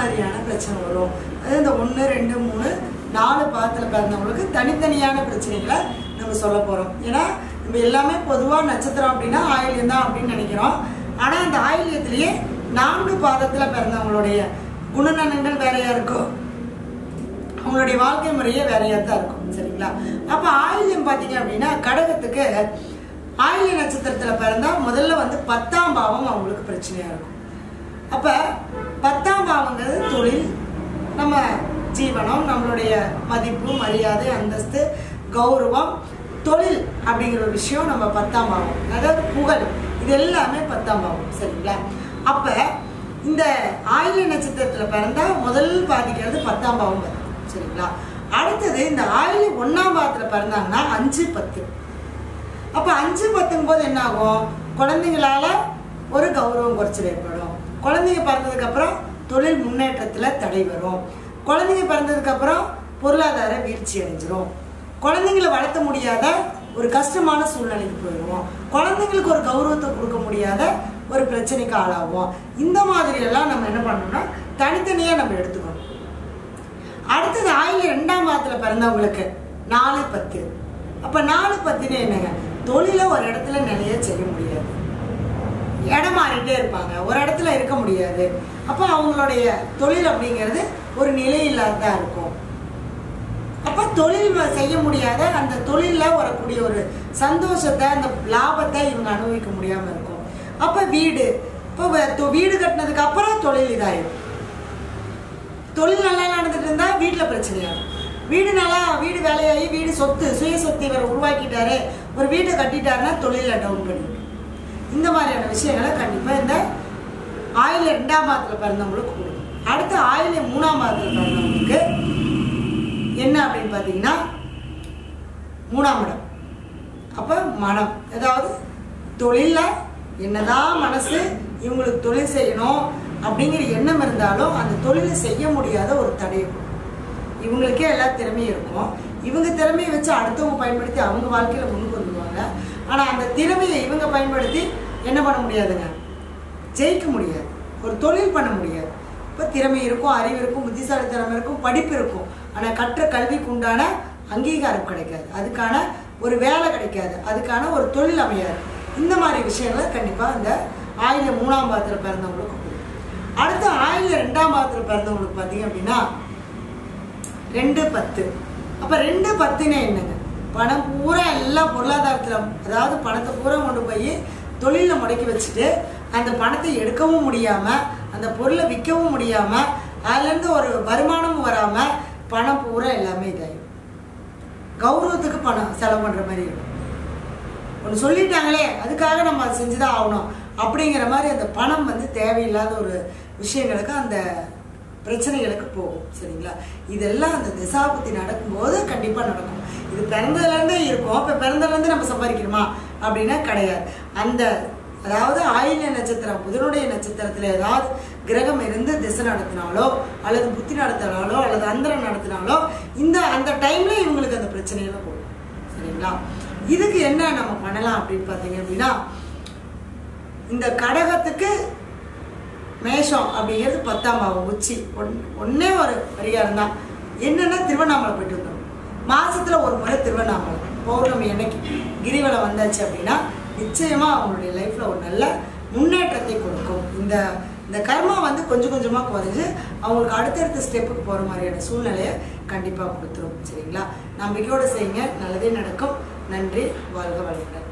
மாதிரியான பிரச்சனை வரும் அது இந்த ஒன்று ரெண்டு மூணு நாலு பாதத்தில் பிறந்தவங்களுக்கு தனித்தனியான பிரச்சனைகளை நம்ம சொல்ல போகிறோம் ஏன்னா நம்ம எல்லாமே பொதுவாக நட்சத்திரம் அப்படின்னா ஆயில்யம் தான் அப்படின்னு நினைக்கிறோம் ஆனால் அந்த ஆயில்யத்திலேயே நான்கு பாதத்தில் பிறந்தவங்களுடைய குணநலன்கள் வேறையா இருக்கும் அவங்களுடைய வாழ்க்கை முறையே வேறையா தான் இருக்கும் சரிங்களா அப்ப ஆயில்யம் பாத்தீங்க அப்படின்னா கடகத்துக்கு ஆயில்ய நட்சத்திரத்துல பிறந்தா முதல்ல வந்து பத்தாம் பாவம் அவங்களுக்கு பிரச்சனையா இருக்கும் அப்ப பத்தாம் பாவங்கிறது தொழில் நம்ம ஜீவனம் நம்மளுடைய மதிப்பு மரியாதை அந்தஸ்து கௌரவம் தொழில் அப்படிங்கிற ஒரு விஷயம் நம்ம பத்தாம் பாவம் அதாவது புகழ் இது எல்லாமே பத்தாம் பாவம் சரிங்களா அப்ப இந்த ஆயில்ய நட்சத்திரத்துல பிறந்தா முதல் பாதிக்கிறது பத்தாம் பாவம் வரும் சரிங்களா அடுத்தது இந்த ஆயிலி ஒன்னாம் பாவத்துல பிறந்தாங்கன்னா அஞ்சு பத்து அப்ப அஞ்சு பத்துங்கும் போது என்ன ஆகும் குழந்தைங்களால ஒரு கௌரவம் குறைச்சல் ஏற்படும் குழந்தைங்க பிறந்ததுக்கு அப்புறம் தொழில் முன்னேற்றத்துல தடை வரும் குழந்தைங்க பிறந்ததுக்கு அப்புறம் பொருளாதார வீழ்ச்சி அடைஞ்சிரும் குழந்தைங்களை வளர்த்த முடியாத ஒரு கஷ்டமான சூழ்நிலைக்கு போயிடுவோம் குழந்தைங்களுக்கு ஒரு கௌரவத்தை கொடுக்க முடியாத ஒரு பிரச்சனைக்கு ஆளாகும் இந்த மாதிரி எல்லாம் நம்ம என்ன பண்ணணும்னா தனித்தனியா நம்ம எடுத்துக்கணும் அடுத்தது ஆயில ரெண்டாம் மாதத்துல பிறந்தவங்களுக்கு நாலு பத்து அப்ப நாலு பத்துன்னு என்னங்க தொழில ஒரு இடத்துல நிலைய செய்ய முடியாது இடம் மாறிட்டே இருப்பாங்க ஒரு இடத்துல இருக்க முடியாது அப்ப அவங்களுடைய தொழில் அப்படிங்கிறது ஒரு நிலை இல்லாததா இருக்கும் அப்ப தொழில் வ- செய்ய முடியாத அந்த தொழில்ல வரக்கூடிய ஒரு சந்தோஷத்தை அந்த லாபத்தை இவங்க அனுபவிக்க முடியாம இருக்கும் அப்ப வீடு இப்போ வ- தொ- வீடு கட்டினதுக்கு அப்புறம் தொழில் இதாயிடும் தொழில் நல்லா நடந்துட்டு இருந்தா வீட்டுல பிரச்சனையாகும் வீடு நல்லா வீடு வேலையாகி வீடு சொத்து சுய சொத்து இவர் உருவாக்கிட்டாரு ஒரு வீட்டை கட்டிட்டாருன்னா தொழில டவுன் பண்ணிடும் இந்த மாதிரியான விஷயங்களை கண்டிப்பா இந்த ஆயில ரெண்டாம் மாதத்துல பிறந்தவங்களுக்கு கொடுக்கும் அடுத்து ஆயில மூணாம் மாதத்துல பிறந்தவங்களுக்கு என்ன அப்படின்னு பார்த்தீங்கன்னா மூணாம் இடம் அப்போ மனம் அதாவது தொழில்ல என்னதான் மனசு இவங்களுக்கு தொழில் செய்யணும் அப்படிங்கிற எண்ணம் இருந்தாலும் அந்த தொழிலை செய்ய முடியாத ஒரு தடை இருக்கும் இவங்களுக்கே எல்லா திறமையும் இருக்கும் இவங்க திறமையை வச்சு அடுத்தவங்க பயன்படுத்தி அவங்க வாழ்க்கையில முன்னுக்கு வந்துருவாங்க ஆனா அந்த திறமையை இவங்க பயன்படுத்தி என்ன பண்ண முடியாதுங்க ஜெயிக்க முடியாது ஒரு தொழில் பண்ண முடியாது இப்போ திறமை இருக்கும் அறிவு இருக்கும் புத்திசாலித்தனம் இருக்கும் படிப்பு இருக்கும் ஆனால் கற்ற கல்விக்கு உண்டான அங்கீகாரம் கிடைக்காது அதுக்கான ஒரு வேலை கிடைக்காது அதுக்கான ஒரு தொழில் அமையாது இந்த மாதிரி விஷயங்களை கண்டிப்பாக இந்த ஆயில மூணாம் பாதத்தில் பிறந்தவங்களுக்கு கொடுக்கும். அடுத்து ஆயில ரெண்டாம் பாதத்தில் பிறந்தவங்களுக்கு பார்த்தீங்க அப்படின்னா ரெண்டு பத்து அப்ப ரெண்டு பத்துன்னு என்னங்க பணம் பூரா எல்லாம் பொருளாதாரத்துல அதாவது பணத்தை பூரா கொண்டு போய் தொழில முடக்கி வச்சுட்டு அந்த பணத்தை எடுக்கவும் முடியாம அந்த பொருளை விற்கவும் முடியாம அதுல இருந்து ஒரு வருமானமும் வராம பணம் பூரா எல்லாமே இதாயிடும் கௌரவத்துக்கு பணம் செலவு பண்ற மாதிரி இருக்கும் ஒன்று சொல்லிட்டாங்களே அதுக்காக நம்ம அதை செஞ்சுதான் ஆகணும் அப்படிங்கிற மாதிரி அந்த பணம் வந்து தேவையில்லாத ஒரு விஷயங்களுக்கு அந்த பிரச்சனைகளுக்கு போகும் சரிங்களா இதெல்லாம் அந்த திசாபுத்தி நடக்கும்போது கண்டிப்பாக நடக்கும் இது பிறந்ததுலேருந்தே இருக்கும் இப்போ பிறந்ததுலேருந்து நம்ம சம்பாதிக்கணுமா அப்படின்னா கிடையாது அந்த அதாவது ஆயில்ய நட்சத்திரம் புதனுடைய நட்சத்திரத்தில் ஏதாவது கிரகம் இருந்து திசை நடத்தினாலோ அல்லது புத்தி நடத்தினாலோ அல்லது அந்தரம் நடத்தினாலோ இந்த அந்த டைம்ல இவங்களுக்கு அந்த பிரச்சனையெல்லாம் போகும் சரிங்களா இதுக்கு என்ன நம்ம பண்ணலாம் அப்படின்னு பார்த்தீங்க அப்படின்னா இந்த கடகத்துக்கு மேஷம் அப்படிங்கிறது பத்தாம் பாவம் உச்சி ஒன் ஒன்னே ஒரு பரிகாரம் தான் என்னன்னா திருவண்ணாமலை போயிட்டு வந்தோம் மாசத்துல ஒரு முறை திருவண்ணாமலை பௌர்ணமி அன்னைக்கு கிரிவலம் வந்தாச்சு அப்படின்னா நிச்சயமா அவங்களுடைய லைஃப்ல ஒரு நல்ல முன்னேற்றத்தை கொடுக்கும் இந்த இந்த கர்மா வந்து கொஞ்சம் கொஞ்சமா குறைஞ்சு அவங்களுக்கு அடுத்தடுத்த ஸ்டெப்புக்கு போற மாதிரியான சூழ்நிலையை கண்டிப்பா கொடுத்துரும் சரிங்களா நம்பிக்கையோட செய்யுங்க நல்லதே நடக்கும் நன்றி வாழ்க வளமுடன்